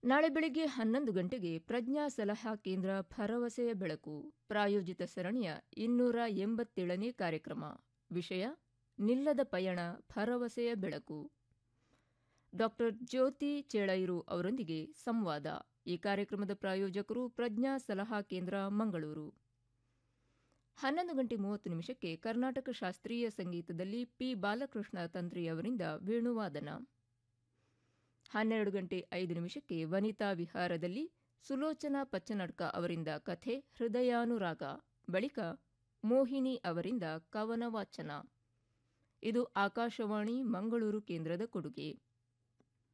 ನಾಳೆ ಬೆಳಗ್ಗೆ ಹನ್ನೊಂದು ಗಂಟೆಗೆ ಪ್ರಜ್ಞಾ ಸಲಹಾ ಕೇಂದ್ರ ಭರವಸೆಯ ಬೆಳಕು ಪ್ರಾಯೋಜಿತ ಸರಣಿಯ ಇನ್ನೂರ ಎಂಬತ್ತೇಳನೇ ಕಾರ್ಯಕ್ರಮ ವಿಷಯ ನಿಲ್ಲದ ಪಯಣ ಭರವಸೆಯ ಬೆಳಕು ಡಾಕ್ಟರ್ ಜ್ಯೋತಿ ಚೇಳೈರು ಅವರೊಂದಿಗೆ ಸಂವಾದ ಈ ಕಾರ್ಯಕ್ರಮದ ಪ್ರಾಯೋಜಕರು ಪ್ರಜ್ಞಾ ಸಲಹಾ ಕೇಂದ್ರ ಮಂಗಳೂರು ಹನ್ನೊಂದು ಗಂಟೆ ಮೂವತ್ತು ನಿಮಿಷಕ್ಕೆ ಕರ್ನಾಟಕ ಶಾಸ್ತ್ರೀಯ ಸಂಗೀತದಲ್ಲಿ ಪಿ ಬಾಲಕೃಷ್ಣ ತಂತ್ರಿ ಅವರಿಂದ ವೇಣುವಾದನ ಹನ್ನೆರಡು ಗಂಟೆ ಐದು ನಿಮಿಷಕ್ಕೆ ವನಿತಾ ವಿಹಾರದಲ್ಲಿ ಸುಲೋಚನಾ ಪಚ್ಚನಡ್ಕ ಅವರಿಂದ ಕಥೆ ಹೃದಯಾನುರಾಗ ಬಳಿಕ ಮೋಹಿನಿ ಅವರಿಂದ ಕವನ ವಾಚನ ಇದು ಆಕಾಶವಾಣಿ ಮಂಗಳೂರು ಕೇಂದ್ರದ ಕೊಡುಗೆ